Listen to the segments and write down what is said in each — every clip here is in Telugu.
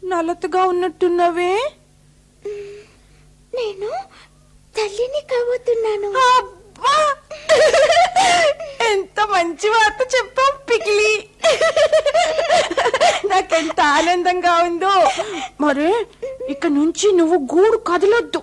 నలతగా ఉన్నట్టున్నవే నేను తల్లిని కాబోతున్నాను అబ్బా! ఎంత మంచి వార్త చెప్పావు పికిలి నాకెంత ఆనందంగా ఉందో మరే ఇక నుంచి నువ్వు గూడు కదలొద్దు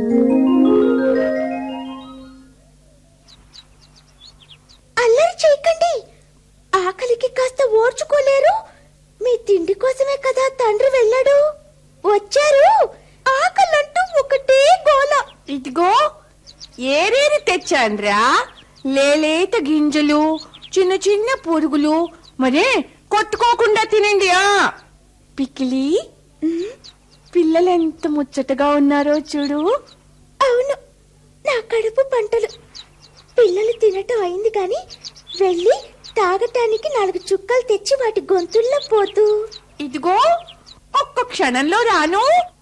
అల్లరి చేయకండి ఆకలికి కాస్త ఓర్చుకోలేరు మీ తిండి కోసమే కదా తండ్రి వెళ్ళాడు వచ్చారు ఆకలంటూ ఒకటే గోల ఇదిగో ఏరేరి తెచ్చాన్రా లేలేత గింజలు చిన్న చిన్న పురుగులు మరే కొట్టుకోకుండా తినండి ఆ పికిలి పిల్లలు ఎంత ముచ్చటగా ఉన్నారో చూడు అవును నా కడుపు పంటలు పిల్లలు తినటం అయింది కానీ వెళ్ళి తాగటానికి నాలుగు చుక్కలు తెచ్చి వాటి గొంతుల్లో పోతూ ఇదిగో ఒక్క క్షణంలో రాను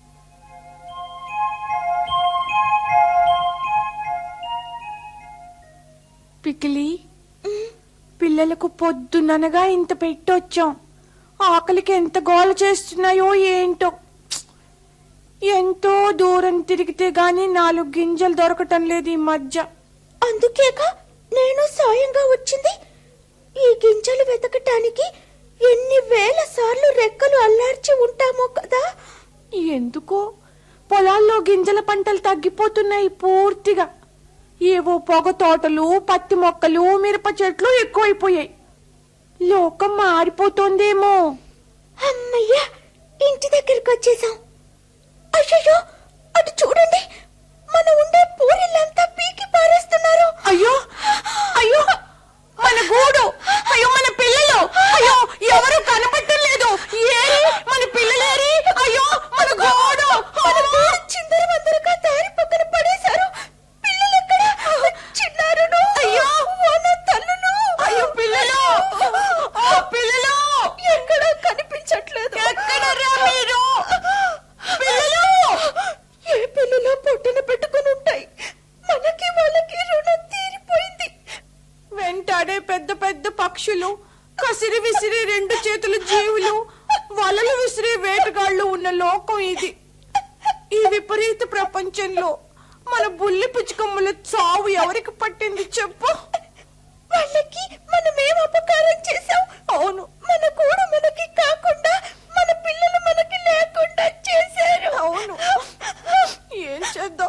పికిలి పిల్లలకు పొద్దుననగా ఇంత పెట్టొచ్చాం ఆకలికి ఎంత గోల చేస్తున్నాయో ఏంటో ఎంతో దూరం తిరిగితే గాని నాలుగు గింజలు దొరకటం లేదు ఈ మధ్య అందుకేగా నేను సాయంగా వచ్చింది ఈ గింజలు వెతకటానికి ఎన్ని వేల సార్లు రెక్కలు అల్లార్చి ఉంటామో కదా ఎందుకో పొలాల్లో గింజల పంటలు తగ్గిపోతున్నాయి పూర్తిగా ఏవో పొగ తోటలు పత్తి మొక్కలు మిరప చెట్లు ఎక్కువైపోయాయి లోకం మారిపోతోందేమో అమ్మయ్యా ఇంటి దగ్గరికి వచ్చేసాం అయ్యో అటు చూడండి మన ఉండే పూరిల్లంతా పీకి పారేస్తున్నారు అయ్యో అయ్యో మన గూడు అయ్యో మన పిల్లలు అయ్యో ఎవరు కనపడటం లేదు ఏరి మన పిల్లలేరి అయ్యో మన గూడు మన గూడు చిందరవందరగా దారి పక్కన పడేశారు పిల్లలెక్కడ చిన్నారును అయ్యో! ఓన తల్లును అయ్యో పిల్లలు ఓ పిల్లలు ఎక్కడ కనిపించట్లేదు ఎక్కడరా మీరు పిల్లలు ఏ పిల్లలో పొట్టన పెట్టుకుని ఉంటాయి మనకి వాళ్ళకి రుణం తీరిపోయింది వెంటాడే పెద్ద పెద్ద పక్షులు కసిరి విసిరి రెండు చేతుల జీవులు వలలు విసిరి వేటగాళ్ళు ఉన్న లోకం ఇది ఈ విపరీత ప్రపంచంలో మన బుల్లి పుచ్చుకమ్మల చావు ఎవరికి పట్టింది చెప్పు వాళ్ళకి మనమేం అపకారం చేశాం అవును మన కూడా మనకి కాకుండా మన పిల్లలు మనకి లేకుండా చేశారు అవును ఏం చేద్దాం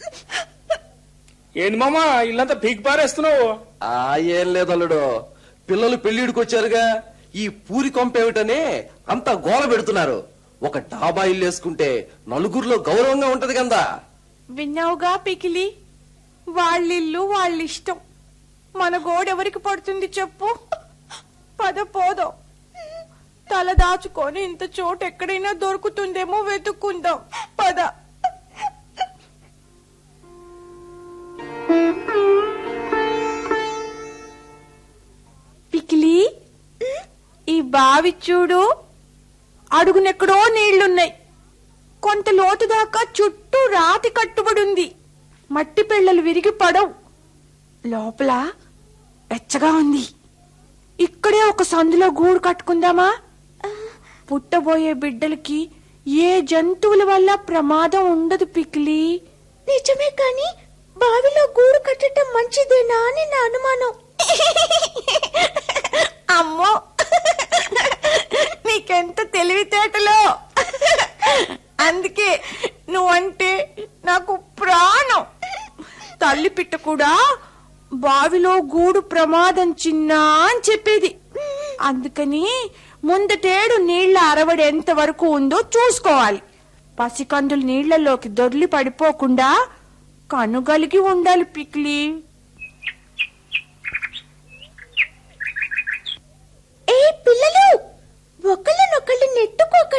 ఏంది మామా ఇల్లంతా పీకి పారేస్తున్నావు ఆ ఏం లేదల్లుడు పిల్లలు పెళ్లిడికి వచ్చారుగా ఈ పూరి కొంపేమిటని అంత గోల పెడుతున్నారు ఒక డాబా ఇల్లు వేసుకుంటే నలుగురిలో గౌరవంగా ఉంటది కదా విన్నావుగా పికిలి వాళ్ళిల్లు వాళ్ళిష్టం మన గోడెవరికి పడుతుంది చెప్పు పద పోదాం తల దాచుకొని ఇంత చోటు ఎక్కడైనా దొరుకుతుందేమో వెతుక్కుందాం పద పికిలి ఈ బావి చూడు అడుగునెక్కడో నీళ్లున్నాయి కొంత లోతు దాకా చుట్టూ రాతి కట్టుబడి ఉంది మట్టి పిల్లలు విరిగి పడవు లోపల వెచ్చగా ఉంది ఇక్కడే ఒక సందులో గూడు కట్టుకుందామా పుట్టబోయే బిడ్డలకి ఏ జంతువుల వల్ల ప్రమాదం ఉండదు పిక్లీ నిజమే కాని బావిలో గూడు కట్టడం మంచిదేనా అని నా అనుమానం అమ్మో నీకెంత తెలివితేటలో అందుకే నువ్వంటే నాకు ప్రాణం తల్లి పిట్ట కూడా బావిలో గూడు ప్రమాదం చిన్నా అని చెప్పేది అందుకని ముందటేడు నీళ్ల అరవడి ఎంత వరకు ఉందో చూసుకోవాలి పసికందులు నీళ్లలోకి దొర్లి పడిపోకుండా కనుగలిగి ఉండాలి పిక్లీ ఏ పిల్లలు ఒకళ్ళనొకళ్ళు నెట్టుకోకండి